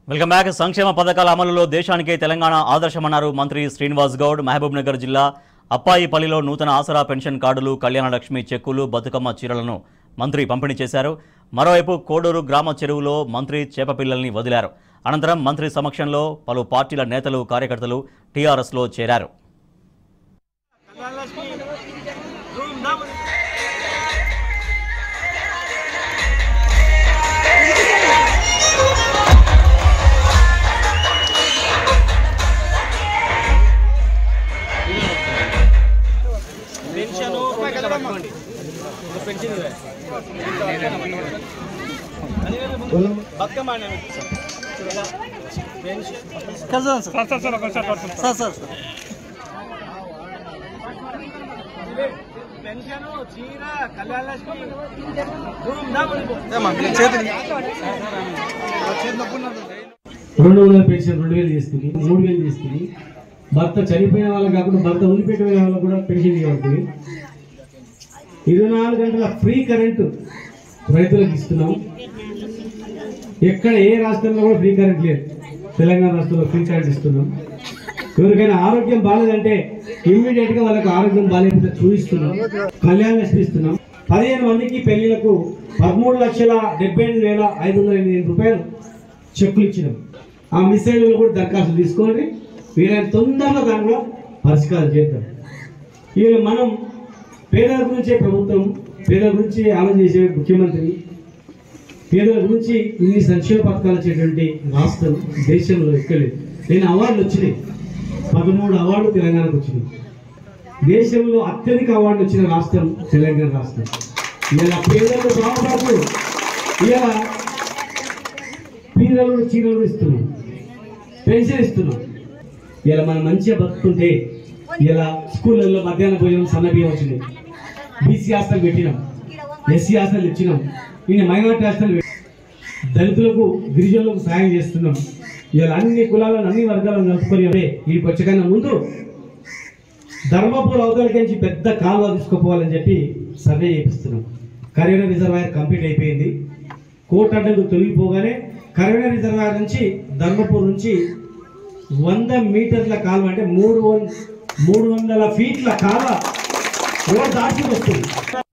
Welcome back సంక్షేమ పథకాల అమలులో దేశానికే తెలంగాణ ఆదర్శమన్నారు మంత్రి శ్రీనివాస్ గౌడ్ మహబూబ్ నగర్ జిల్లా అప్పాయిపల్లిలో నూతన ఆసరా పెన్షన్ కార్డులు కళ్యాణ లక్ష్మి చెక్కులు బతుకమ్మ చీరలను మంత్రి పంపిణీ చేశారు మరోవైపు కోడూరు గ్రామ చెరువులో మంత్రి చేపపిల్లల్ని వదిలారు అనంతరం మంత్రి సమక్షంలో పలు పార్టీల నేతలు కార్యకర్తలు టీఆర్ఎస్లో చేరారు పెన్షన్ పట్టుకోండి ఒక పెన్షన్ ఇవ్వాలి. బతుకమ్మ అనే పెన్షన్ పెన్షన్ చీర కళ్యాణ లక్ష్మి ధూమ్ధామ్ అనుకో. రెండు వందల పెన్షన్ రెండు వేలు చేస్తుంది మూడు వేలు చేస్తుంది భర్త చనిపోయిన వాళ్ళకి కాకుండా భర్త వదిలిపెట్టిన వాళ్ళకి కూడా పెన్షన్ ఇవ్వబడుతుంది ఇరవై నాలుగు గంటల ఫ్రీ కరెంటు రైతులకు ఇస్తున్నాం ఎక్కడ ఏ రాష్ట్రంలో కూడా ఫ్రీ కరెంట్ లేదు తెలంగాణ రాష్ట్రంలో ఫ్రీ కరెంట్ ఇస్తున్నాం ఎవరికైనా ఆరోగ్యం బాగాలేదంటే ఇమ్మీడియట్ గా వాళ్ళకి ఆరోగ్యం బాగాలేకపోతే చూపిస్తున్నాం కళ్యాణ లక్ష్మి ఇస్తున్నాం పదిహేను మందికి పెళ్లిలకు పదమూడు లక్షల డెబ్బై ఎనిమిది వేల ఐదు వందల ఎనిమిది రూపాయలు చెక్కులు ఇచ్చినాం ఆ మిసైళ్ళు కూడా దరఖాస్తు తీసుకోండి వీలైన తొందరగా దాంట్లో పరిష్కారం చేద్దాం ఇవాళ మనం పేదల గురించే ప్రభుత్వం పేదల గురించి ఆలోచన చేసే ముఖ్యమంత్రి పేదల గురించి ఇన్ని సంక్షేమ పథకాలు వచ్చేటువంటి రాష్ట్రం దేశంలో ఎక్కలేదు నేను అవార్డులు వచ్చినాయి పదమూడు అవార్డులు తెలంగాణకు వచ్చినాయి దేశంలో అత్యధిక అవార్డు వచ్చిన రాష్ట్రం తెలంగాణ రాష్ట్రం ఇలా పేదలకు బాగుపడుతూ ఇలా పీదలు చీరలు ఇస్తున్నాం పెన్షన్ ఇస్తున్నాం ఇలా మనం మంచిగా బతుకుంటే ఇలా స్కూళ్ళల్లో మధ్యాహ్న భోజనం సన్న బియ్యం వచ్చినాయి బీసీ హాస్టల్ పెట్టినాం ఎస్సీ హాస్టల్ ఇచ్చినాం ఈయన మైనార్టీ హాస్టల్ పెట్టి- దళితులకు గిరిజనులకు సాయం చేస్తున్నాం ఇలా అన్ని కులాలను అన్ని వర్గాలను కలుపుకొని అంటే వీడికి వచ్చకన్నా ముందు ధర్మపూర్ అవతలకించి పెద్ద కాలువ తీసుకుపోవాలని చెప్పి సర్వే చేపిస్తున్నాం కరీనా రిజర్వాయర్ కంప్లీట్ అయిపోయింది కోట అడ్డకు తొలగిపోగానే కరీనా రిజర్వాయర్ నుంచి ధర్మపూర్ నుంచి వంద మీటర్ల కాలువ అంటే మూడు వం- మూడు వందల ఫీట్ల కాలువ రోడ్ దాటి వస్తుంది